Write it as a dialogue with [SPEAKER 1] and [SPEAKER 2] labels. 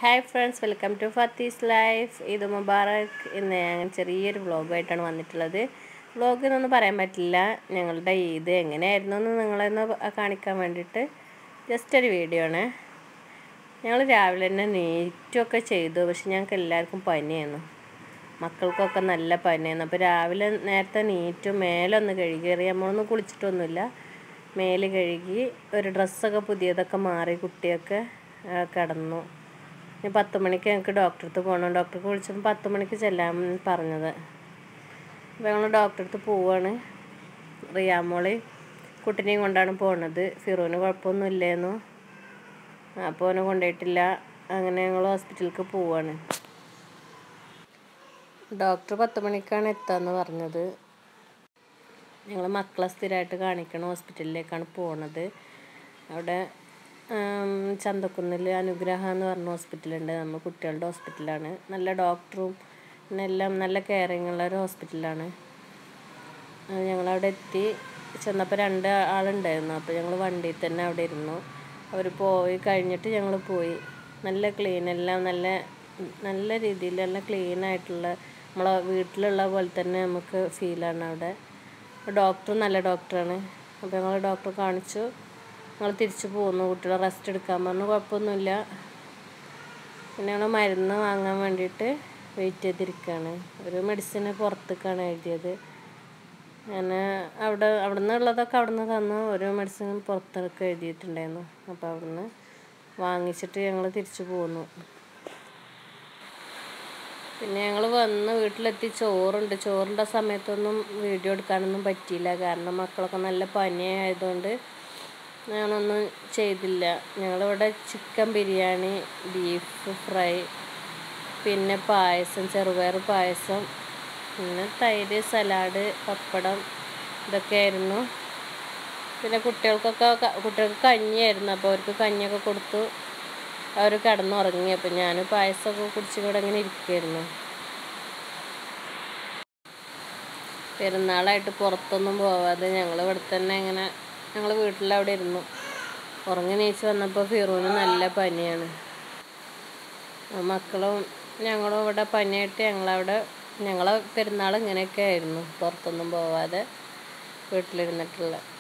[SPEAKER 1] hi friends welcome to Fathi's life ഇത് മുബാറക് ഇന്ന് ഞാൻ ചെറിയൊരു വ്ളോഗായിട്ടാണ് വന്നിട്ടുള്ളത് വ്ളോഗ് എന്നൊന്നും പറയാൻ പറ്റില്ല ഞങ്ങളുടെ ഈദ് എങ്ങനെയായിരുന്നു എന്ന് നിങ്ങളെന്ന് കാണിക്കാൻ വേണ്ടിയിട്ട് ജസ്റ്റ് ഒരു വീഡിയോ ആണ് ഞങ്ങൾ രാവിലെ തന്നെ നീറ്റൊക്കെ ചെയ്തു പക്ഷെ ഞങ്ങൾക്ക് എല്ലാവർക്കും പനിയായിരുന്നു മക്കൾക്കൊക്കെ നല്ല പനിയായിരുന്നു അപ്പോൾ രാവിലെ നേരത്തെ നീറ്റും മേലൊന്ന് കഴുകി കയറി നമ്മളൊന്നും കുളിച്ചിട്ടൊന്നുമില്ല മേല് കഴുകി ഒരു ഡ്രസ്സൊക്കെ പുതിയതൊക്കെ മാറി കുട്ടിയൊക്കെ ആ, കിടന്നു ഇനി പത്ത് മണിക്ക് ഞങ്ങൾക്ക് ഡോക്ടറെ അടുത്ത് പോകണം ഡോക്ടർക്ക് വിളിച്ചപ്പോൾ പത്ത് മണിക്ക് ചെല്ലാൻ പറഞ്ഞത് അപ്പോൾ ഞങ്ങൾ ഡോക്ടറെ അടുത്ത് പോവാണ് റിയാമോളി കുട്ടിനെയും കൊണ്ടാണ് പോണത് ഫിറോന് കുഴപ്പമൊന്നും ഇല്ലായിരുന്നു അപ്പോൾ അവനെ കൊണ്ടുപോയിട്ടില്ല അങ്ങനെ ഞങ്ങൾ ഹോസ്പിറ്റലിലേക്ക് പോവാണ് ഡോക്ടർ പത്ത് മണിക്കാണ് എത്താന്ന് പറഞ്ഞത് ഞങ്ങൾ മക്കളെ സ്ഥിരമായിട്ട് കാണിക്കണ ഹോസ്പിറ്റലിലേക്കാണ് പോണത് അവിടെ ആം, ചന്തക്കുന്നിൽ അനുഗ്രഹ എന്ന് പറഞ്ഞ ഹോസ്പിറ്റലുണ്ട് നമ്മൾ കുട്ടികളുടെ ഹോസ്പിറ്റലാണ് നല്ല ഡോക്ടറും പിന്നെ എല്ലാം നല്ല കെയറിങ് ഉള്ള ഒരു ഹോസ്പിറ്റലാണ് ആ, ഞങ്ങളവിടെ എത്തി ചെന്നപ്പോൾ രണ്ട് ആളുണ്ടായിരുന്നു അപ്പോൾ ഞങ്ങൾ വണ്ടിയിൽ തന്നെ അവിടെ ഇരുന്നു അവർ പോയി കഴിഞ്ഞിട്ട് ഞങ്ങൾ പോയി നല്ല ക്ലീൻ എല്ലാം നല്ല നല്ല രീതിയിൽ നല്ല ക്ലീൻ ആയിട്ടുള്ള നമ്മളെ വീട്ടിലുള്ള പോലെ തന്നെ നമുക്ക് ഫീലാണ് അവിടെ ഡോക്ടർ നല്ല ഡോക്ടറാണ് അപ്പോൾ ഞങ്ങൾ ഡോക്ടറെ കാണിച്ചു ഞങ്ങൾ തിരിച്ചു പോന്നു കുട്ടികളെ റെസ്റ്റ് എടുക്കാൻ പറഞ്ഞു കുഴപ്പമൊന്നുമില്ല പിന്നെ ഞങ്ങൾ മരുന്ന് വാങ്ങാൻ വേണ്ടിയിട്ട് വെയിറ്റ് ചെയ്തിരിക്കുകയാണ് ഒരു മെഡിസിന് പുറത്തേക്കാണ് എഴുതിയത് അങ്ങനെ അവിടെ അവിടെ നിന്നുള്ളതൊക്കെ അവിടെ നിന്ന് തന്നു ഒരു മെഡിസിൻ പുറത്തൊക്കെ എഴുതിയിട്ടുണ്ടായിരുന്നു അപ്പോൾ അവിടെ നിന്ന് വാങ്ങിച്ചിട്ട് ഞങ്ങൾ തിരിച്ചു പോന്നു പിന്നെ ഞങ്ങൾ വന്ന് വീട്ടിലെത്തി ചോറുണ്ട് ചോറിൻ്റെ സമയത്തൊന്നും വീഡിയോ എടുക്കാനൊന്നും പറ്റിയില്ല കാരണം മക്കളൊക്കെ നല്ല പനിയായതുകൊണ്ട് ഞാനൊന്നും ചെയ്തില്ല ഞങ്ങളിവിടെ ചിക്കൻ ബിരിയാണി ബീഫ് ഫ്രൈ പിന്നെ പായസം ചെറുപയർ പായസം പിന്നെ തൈര് സലാഡ് പപ്പടം ഇതൊക്കെയായിരുന്നു പിന്നെ കുട്ടികൾക്കൊക്കെ ക- കുട്ടികൾക്ക് കഞ്ഞിയായിരുന്നു അപ്പോൾ അവർക്ക് കഞ്ഞിയൊക്കെ കൊടുത്തു അവർ കിടന്നുറങ്ങി അപ്പോൾ ഞാൻ പായസമൊക്കെ കുടിച്ചും കൂടെ ഇങ്ങനെ ഇരിക്കുമായിരുന്നു പെരുന്നാളായിട്ട് പുറത്തൊന്നും പോവാതെ ഞങ്ങൾ ഇവിടെ തന്നെ ഇങ്ങനെ ഞങ്ങൾ വീട്ടിലവിടെ ഇരുന്നു ഉറങ്ങി നീച്ച് വന്നപ്പോൾ ഫിറൂന് നല്ല പനിയാണ് ആ മക്കളും ഞങ്ങളും ഇവിടെ പനിയായിട്ട് ഞങ്ങളവിടെ ഞങ്ങളെ പെരുന്നാൾ ഇങ്ങനെയൊക്കെ ആയിരുന്നു പുറത്തൊന്നും പോവാതെ വീട്ടിലിരുന്നിട്ടുള്ള